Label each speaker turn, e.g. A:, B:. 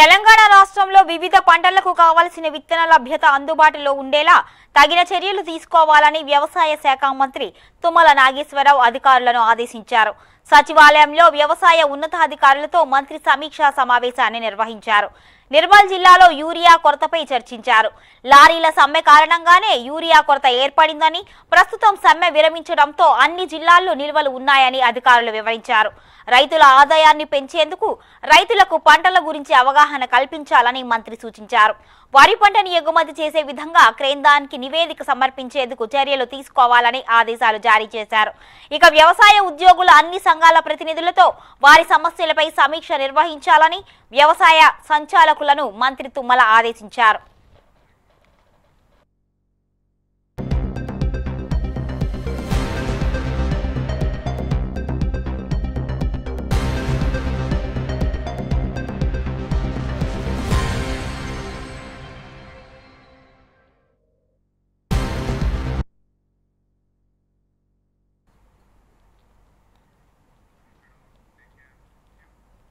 A: తెలంగాణ రాష్ట్రంలో వివిధ పంటలకు కావలసిన విత్తన లభ్యత అందుబాటులో ఉండేలా తగిన చర్యలు తీసుకోవాలని వ్యవసాయ శాఖ మంత్రి తుమ్మల నాగేశ్వరరావు అధికారులను ఆదేశించారు సచివాలయంలో వ్యవసాయ ఉన్నతాధికారులతో మంత్రి సమీక్షా సమావేశాన్ని నిర్వహించారు నిర్మల్ జిల్లాలో యూరియా కొరతపై చర్చించారు లారీల సమ్మె కారణంగానే యూరియా కొరత ఏర్పడిందని ప్రస్తుతం సమ్మె విరమించడంతో అన్ని జిల్లాల్లో నిల్వలు ఉన్నాయని అధికారులు వివరించారు రైతుల ఆదాయాన్ని పెంచేందుకు రైతులకు పంటల గురించి అవగాహన కల్పించాలని మంత్రి సూచించారు వరి పంటని ఎగుమతి చేసే విధంగా కేంద్రానికి నివేదిక సమర్పించేందుకు చర్యలు తీసుకోవాలని ఆదేశాలు జారీ చేశారు ఇక వ్యవసాయ ఉద్యోగుల అన్ని సంఘాల ప్రతినిధులతో వారి సమస్యలపై సమీక్ష నిర్వహించాలని వ్యవసాయ సంచాలకులను మంత్రి తుమ్మల ఆదేశించారు